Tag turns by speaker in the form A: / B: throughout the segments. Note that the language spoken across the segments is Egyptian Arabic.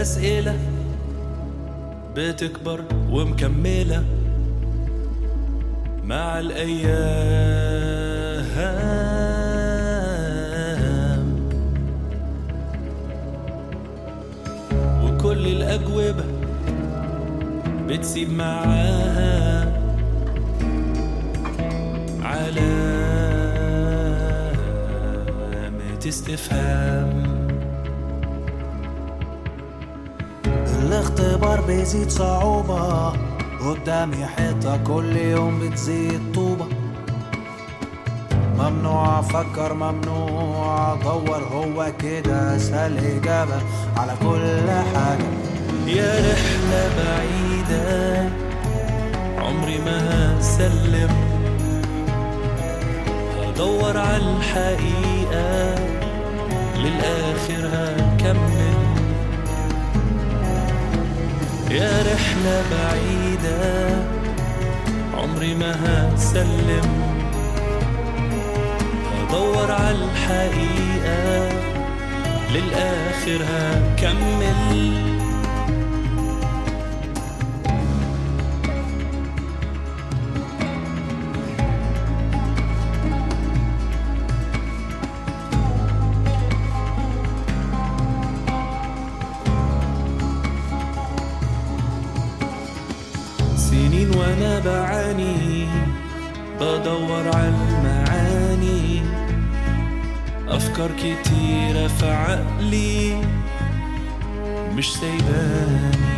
A: أسئلة بتكبر ومكملة مع الأيام وكل الأجوبة بتسيب معاها علامة استفهام
B: الاختبار بيزيد صعوبة قدامي حيطة كل يوم بتزيد طوبة ممنوع أفكر ممنوع أدور هو كده أسهل إجابة على كل حاجة
A: يا رحلة بعيدة عمري ما هسلم هدور على الحقيقة للآخر هكمل يا رحلة بعيدة عمري ما هسلم هدور على الحقيقة للآخر هكمل سنين وانا بعاني بدور على المعاني افكار كتيرة في عقلي مش سايباني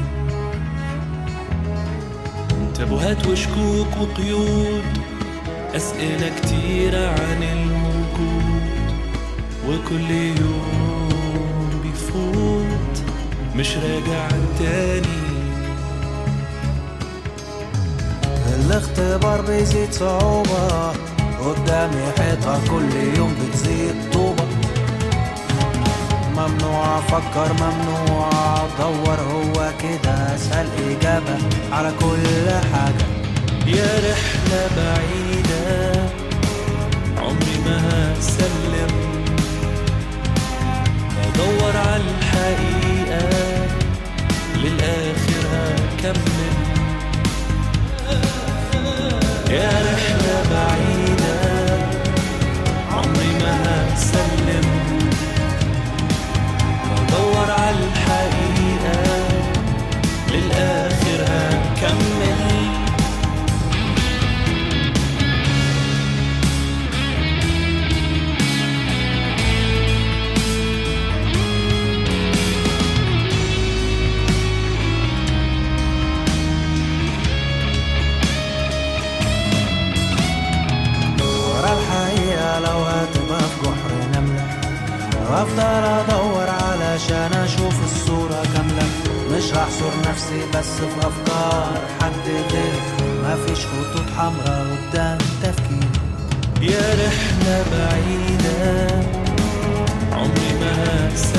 A: تابوهات وشكوك وقيود اسئلة كتيرة عن الوجود وكل يوم بيفوت مش راجع تاني
B: الاختبار بيزيد صعوبة قدامي حيطة كل يوم بتزيد طوبة ممنوع أفكر ممنوع أدور هو كده أسهل إجابة على كل حاجة
A: يا رحلة بعيدة عمري ما هسلم بدور على الحقيقة للآخر هكمل يا رحلة بعيدة عمري ما هسلم بدور على الحقيقة للآخر هكمل
B: ورا الحقيقة لو هتبقى في جحر نملة وافضل ادور علشان اشوف الصورة كاملة مش هحصر نفسي بس في افكار حد غيري مفيش خطوط حمراء قدام تفكيري
A: يا رحلة بعيدة عمري ما هسلم